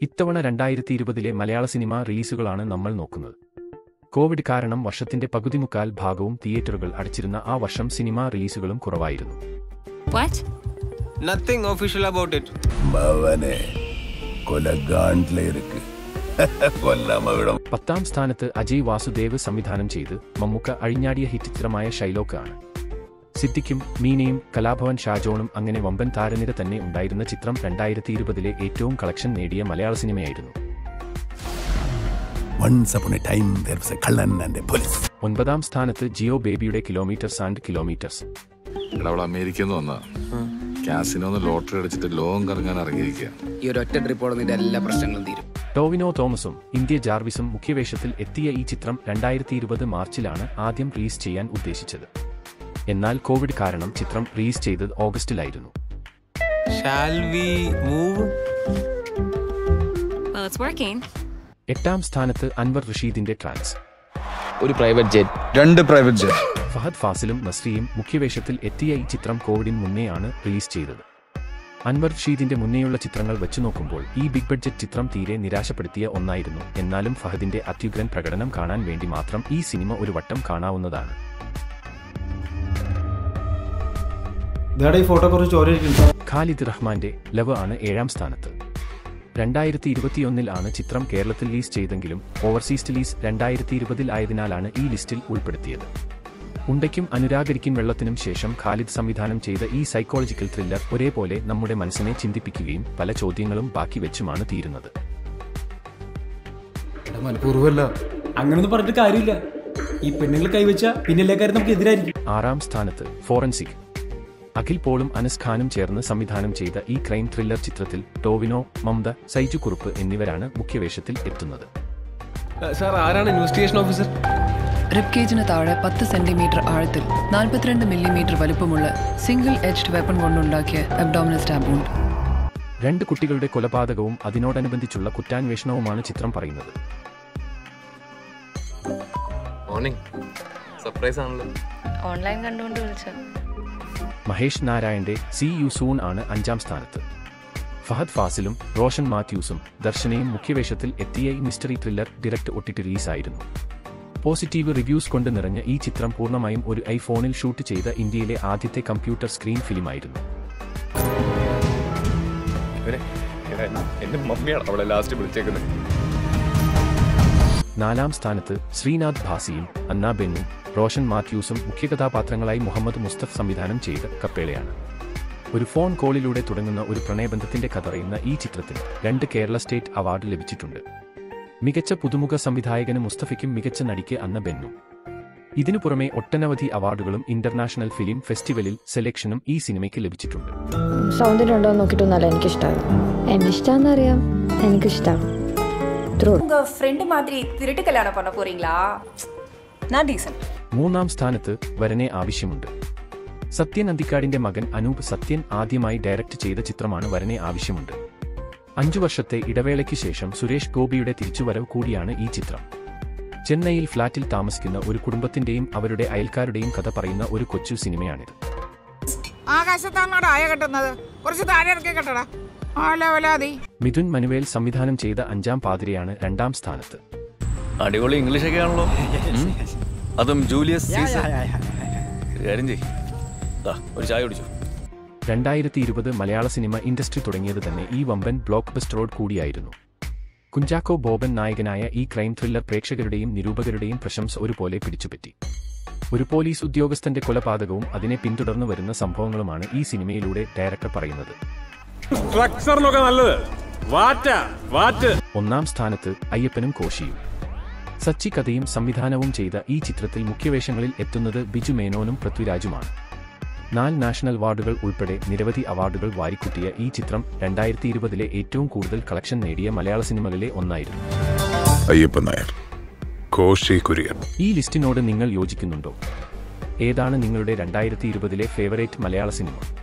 ഇത്തവണ രണ്ടായിരത്തി ഇരുപതിലെ മലയാള സിനിമ റിലീസുകളാണ് നമ്മൾ നോക്കുന്നത് കോവിഡ് കാരണം വർഷത്തിന്റെ പകുതി മുക്കാൽ ഭാഗവും തിയേറ്ററുകൾ അടച്ചിരുന്ന ആ വർഷം സിനിമാ റിലീസുകളും കുറവായിരുന്നു What? Nothing official about it. മവനെ കൊല ഗാണ്ടിലേ ഇருக்கு കൊല്ലാമ വിടം പത്താം സ്ഥാനത്ത് അജയ് വാസുദേവ് സംവിധാനം ചെയ്ത് മമ്മൂക്ക അഴിഞ്ഞാടിയ ഹിറ്റ് ചിത്രമായ ഷൈലോക്ക് ആണ് സിദ്ദിഖും മീനയും കലാഭവൻ ഷാജോണും അങ്ങനെ വമ്പൻ താരനിര തന്നെ ഉണ്ടായിരുന്ന ചിത്രം രണ്ടായിരത്തി ഇരുപതിലെ ഏറ്റവും കളക്ഷൻ നേടിയ മലയാള സിനിമയായിരുന്നു once upon a time there was a Kallan and a police ഒൻപതാം സ്ഥാനത്ത് ജിയോ ബേബിയുടെ കിലോമീറ്റേഴ്സ് ആൻഡ് കിലോമീറ്റേഴ്സ് എടാ അവൾ അമേരിക്കയിൽ നിന്ന് വന്നാ കാസിനോന്ന് ലോട്ടറി അടിച്ചിട്ട് ലോകം കറങ്ങാൻ ഇറങ്ങിയിരിക്കുക ഈ ഒരു ഒറ്റ ട്രിപ്പോടെ നിന്റെ എല്ലാ പ്രശ്നങ്ങളും തീരും ടോവിനോ തോമസും ഇന്ത്യ ജാർവിസും മുഖ്യവേഷത്തിൽ എത്തിയ ഈ ചിത്രം രണ്ടായിരത്തി ഇരുപത് മാർച്ചിലാണ് ആദ്യം റിലീസ് ചെയ്യാൻ ഉദ്ദേശിച്ചത് എന്നാൽ കോവിഡ് കാരണം ചിത്രം റിലീസ് ചെയ്തത് ഓഗസ്റ്റിലായിരുന്നു Shall we move? Well, it's working. എട്ടാം സ്ഥാനത്ത് അൻവർ റഷീദിന്റെ ട്രാൻസ് ഒരു പ്രൈവറ്റ് ജെറ്റ് രണ്ട് പ്രൈവറ്റ് ജെറ്റ് ഫഹദ് ഫാസിലും നസ്രിയും മുഖ്യവേഷത്തിൽ എത്തിയ ഈ ചിത്രം കോവിഡിന് മുന്നെയാണ് റിലീസ് ചെയ്തത് അൻവർ റഷീദിന്റെ മുന്നേയുള്ള ചിത്രങ്ങൾ വെച്ചു നോക്കുമ്പോൾ ഈ ബിഗ് ബഡ്ജറ്റ് ചിത്രം തീരെ നിരാശപ്പെടുത്തിയ ഒന്നായിരുന്നു എന്നാലും ഫഹദിന്റെ അത്യുഗ്രൻ പ്രകടനം കാണാൻ വേണ്ടി മാത്രം ഈ സിനിമ ഒരു വട്ടം കാണാവുന്നതാണ് ഇതാടെ ഈ ഫോട്ടോ കുറച്ച് ചോരയിരിക്കുന്നു ഖാലിദ് റഹ്മാന്റെ ലവ് ആണ് ഏഴാം സ്ഥാനത്ത് രണ്ടായിരത്തി ഇരുപത്തിയൊന്നിൽ ആണ് ചിത്രം കേരളത്തിൽ ലീസ് ചെയ്തെങ്കിലും ഓവർസീസ് ലീസ് രണ്ടായിരത്തി ഇരുപതിൽ ആയതിനാലാണ് ഈ ലിസ്റ്റിൽ ഉൾപ്പെടുത്തിയത് ഉണ്ടയ്ക്കും അനുരാഗരിക്കും വെള്ളത്തിനും ശേഷം ഖാലിദ് സംവിധാനം ചെയ്ത ഈ സൈക്കോളജിക്കൽ ത്രില്ലർ ഒരേപോലെ നമ്മുടെ മനസ്സിനെ ചിന്തിപ്പിക്കുകയും പല ചോദ്യങ്ങളും ബാക്കി വെച്ചുമാണ് തീരുന്നത് മനഃപൂർവ്വമല്ല അങ്ങനൊന്നും പറഞ്ഞിട്ട് കാര്യമില്ല ഈ പെണ്ണുങ്ങൾ കൈവച്ച പിന്നിലെ കാര്യം നമുക്ക് എതിരായിരിക്കും ആറാം സ്ഥാനത്ത് ഫോറൻസിക് അഖിൽ പോളും അനസ് ഖാനും ചേർന്ന് സംവിധാനം ചെയ്ത ഈ ക്രൈം ത്രില്ലർ ചിത്രത്തിൽ ടോവിനോ മമത സൈജു കുറുപ്പ് എന്നിവരാണ് മുഖ്യവേഷത്തിൽ എത്തുന്നത് സാർ ആരാണ് ഇൻവെസ്റ്റിഗേഷൻ ഓഫീസർ റിബ്കേജിന് താഴെ പത്ത് സെന്റിമീറ്റർ ആഴത്തിൽ നാൽപ്പത്തിരണ്ട് മില്ലിമീറ്റർ വലുപ്പമുള്ള സിംഗിൾ എഡ്ജ്ഡ് വെപ്പൺ കൊണ്ടുണ്ടാക്കിയ അബ്ഡോമിനൽ സ്റ്റാബ് wound. രണ്ട് കുട്ടികളുടെ കൊലപാതകവും അതിനോടനുബന്ധിച്ചുള്ള കുറ്റാന്വേഷണവുമാണ് ചിത്രം പറയുന്നത് മോർണിംഗ് സർപ്രൈസ് ആണല്ലോ ഓൺലൈൻ കണ്ടുകൊണ്ട് വിളിച്ച മഹേഷ് നാരായണന്റെ സി യു സൂൺ ആണ് അഞ്ചാം സ്ഥാനത്ത് ഫഹദ് ഫാസിലും റോഷൻ മാത്യൂസും ദർശനയും മുഖ്യവേഷത്തിൽ എത്തിയ ഈ മിസ്റ്ററി ത്രില്ലർ ഡിറക്ട് ഒട്ടിട്ട് റിലീസായിരുന്നു പോസിറ്റീവ് റിവ്യൂസ് കൊണ്ട് നിറഞ്ഞ ഈ ചിത്രം പൂർണ്ണമായും ഒരു ഐഫോണിൽ ഷൂട്ട് ചെയ്ത ഇന്ത്യയിലെ ആദ്യത്തെ കമ്പ്യൂട്ടർ സ്ക്രീൻ ഫിലിമായിരുന്നു എന്റെ മമ്മിയാണ് അവളെ ലാസ്റ്റ് വിളിച്ചേക്കുന്നത് നാലാം സ്ഥാനത്ത് ശ്രീനാഥ് ഭാസിയും അന്ന ബെന്നും റോഷൻ മാത്യൂസും മുഖ്യകഥാപാത്രങ്ങളായി മുഹമ്മദ് മുസ്തഫ് സംവിധാനം ചെയ്ത കപ്പേളയാണ് ഒരു ഫോൺ കോളിലൂടെ തുടങ്ങുന്ന ഒരു പ്രണയബന്ധത്തിന്റെ കഥ പറയുന്ന ഈ ചിത്രത്തിന് രണ്ട് കേരള സ്റ്റേറ്റ് അവാർഡ് ലഭിച്ചിട്ടുണ്ട് മികച്ച പുതുമുഖ സംവിധായകന് മുസ്തഫയ്ക്കും മികച്ച നടിക്ക് അന്ന ബെന്നും ഇതിനു പുറമെ ഒട്ടനവധി അവാർഡുകളും ഇന്റർനാഷണൽ ഫിലിം ഫെസ്റ്റിവലിൽ സെലക്ഷനും ഈ സിനിമയ്ക്ക് ലഭിച്ചിട്ടുണ്ട് സൗന്ദര്യം ഉണ്ടോ എന്ന് നോക്കിയിട്ടൊന്നല്ല എനിക്കിഷ്ടമാകും എന്നെ ഇഷ്ടമാണെന്നറിയാം എനിക്കിഷ്ടമാണ് உங்க ஃப்ரெண்டு மாதிரி திருட்டு கல்யாணம் பண்ண போறீங்களா நான் டீசன்ட் മൂന്നാം സ്ഥാനത്ത് വരനെ ആവശ്യമുണ്ട് സത്യൻ അന്തിക്കാടിന്റെ മകൻ അനൂപ് സത്യൻ ആദ്യമായി ഡയറക്റ്റ് ചെയ്ത ചിത്രമാണ് വരനെ ആവശ്യമുണ്ട് അഞ്ചു വർഷത്തെ ഇടവേളയ്ക്ക് ശേഷം സുരേഷ് ഗോപിയുടെ തിരിച്ചുവരവ് കൂടിയാണ് ഈ ചിത്രം ചെന്നൈയിൽ ഫ്ളാറ്റിൽ താമസിക്കുന്ന ഒരു കുടുംബത്തിന്റെയും അവരുടെ അയൽക്കാരുടെയും കഥ പറയുന്ന ഒരു കൊച്ചു സിനിമയാണിത് ആകാശത്താണോടാ ആയ കെട്ടുന്നത് കുറച്ച് താഴെ ഇറക്കി കെട്ടടാ ആലോലാതി മിഥുൻ മനുവേൽ സംവിധാനം ചെയ്ത അഞ്ചാം പാതിരയാണ് രണ്ടാം സ്ഥാനത്ത് അടിപൊളി ഇംഗ്ലീഷ് ഒക്കെ ആണല്ലോ ഉം. അതും ജൂലിയസ് സീസർ ഒരു കാര്യം ചെയ്യ് ദാ, ഒരു ചായ കുടിച്ചു രണ്ടായിരത്തി ഇരുപത് മലയാള സിനിമ ഇൻഡസ്ട്രി തുടങ്ങിയത് തന്നെ ഈ വമ്പൻ ബ്ലോക്ക് ബസ്റ്ററോട് കൂടിയായിരുന്നു കുഞ്ചാക്കോ ബോബൻ നായകനായ ഈ ക്രൈം ത്രില്ലർ പ്രേക്ഷകരുടെയും നിരൂപകരുടെയും പ്രശംസ ഒരുപോലെ പിടിച്ചുപറ്റി ഒരു പോലീസ് ഉദ്യോഗസ്ഥന്റെ കൊലപാതകവും അതിനെ പിന്തുടർന്നു വരുന്ന സംഭവങ്ങളുമാണ് ഈ സിനിമയിലൂടെ ഡയറക്ടർ പറയുന്നത് സ്ട്രക്ചറിനൊക്കെ നല്ലത് വാറ്റ വാറ്റ് ഒന്നാം സ്ഥാനത്ത് അയ്യപ്പനും കോശിയും സച്ചി കഥയും സംവിധാനവും ചെയ്ത ഈ ചിത്രത്തിൽ മുഖ്യവേഷങ്ങളിൽ എത്തുന്നത് ബിജു മേനോനും പൃഥ്വിരാജുമാണ് നാല് നാഷണൽ അവാർഡുകൾ ഉൾപ്പെടെ നിരവധി അവാർഡുകൾ വാരിക്കൂട്ടിയ ഈ ചിത്രം രണ്ടായിരത്തി ഇരുപതിലെ ഏറ്റവും കൂടുതൽ കളക്ഷൻ നേടിയ മലയാള സിനിമകളിലെ ഒന്നായിരുന്നു അയ്യപ്പൻ നായർ കോശി കുര്യൻ ഈ ലിസ്റ്റിനോട് നിങ്ങൾ യോജിക്കുന്നുണ്ടോ ഏതാണ് നിങ്ങളുടെ രണ്ടായിരത്തി ഇരുപതിലെ ഫേവറേറ്റ് മലയാള സിനിമ